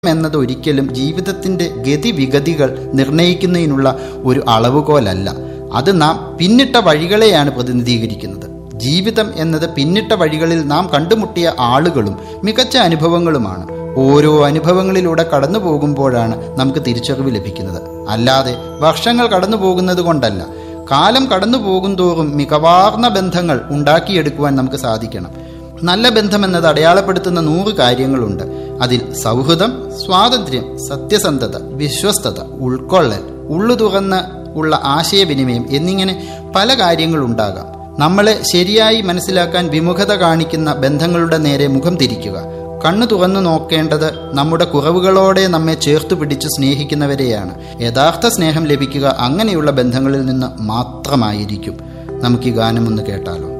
എന്നത് ഒരിക്കലും ജീവിതത്തിന്റെ ഗതിവിഗതികൾ നിർണയിക്കുന്നതിനുള്ള ഒരു അളവുകോലല്ല അത് നാം പിന്നിട്ട വഴികളെയാണ് പ്രതിനിധീകരിക്കുന്നത് ജീവിതം എന്നത് പിന്നിട്ട വഴികളിൽ നാം കണ്ടുമുട്ടിയ ആളുകളും മികച്ച അനുഭവങ്ങളുമാണ് ഓരോ അനുഭവങ്ങളിലൂടെ കടന്നു പോകുമ്പോഴാണ് നമുക്ക് തിരിച്ചറിവ് ലഭിക്കുന്നത് അല്ലാതെ വർഷങ്ങൾ കടന്നു പോകുന്നത് കൊണ്ടല്ല കാലം കടന്നു പോകുന്തോറും മികവാർന്ന ബന്ധങ്ങൾ ഉണ്ടാക്കിയെടുക്കുവാൻ നമുക്ക് സാധിക്കണം നല്ല ബന്ധമെന്നത് അടയാളപ്പെടുത്തുന്ന നൂറ് കാര്യങ്ങളുണ്ട് അതിൽ സൗഹൃദം സ്വാതന്ത്ര്യം സത്യസന്ധത വിശ്വസ്തത ഉൾക്കൊള്ളൽ ഉള്ളു തുറന്ന് ഉള്ള ആശയവിനിമയം എന്നിങ്ങനെ പല കാര്യങ്ങളുണ്ടാകാം നമ്മളെ ശരിയായി മനസ്സിലാക്കാൻ വിമുഖത കാണിക്കുന്ന ബന്ധങ്ങളുടെ നേരെ മുഖം തിരിക്കുക കണ്ണു തുറന്നു നോക്കേണ്ടത് നമ്മുടെ കുറവുകളോടെ നമ്മെ ചേർത്തു പിടിച്ച് സ്നേഹിക്കുന്നവരെയാണ് യഥാർത്ഥ സ്നേഹം ലഭിക്കുക അങ്ങനെയുള്ള ബന്ധങ്ങളിൽ നിന്ന് മാത്രമായിരിക്കും നമുക്ക് ഈ ഗാനം ഒന്ന് കേട്ടാലോ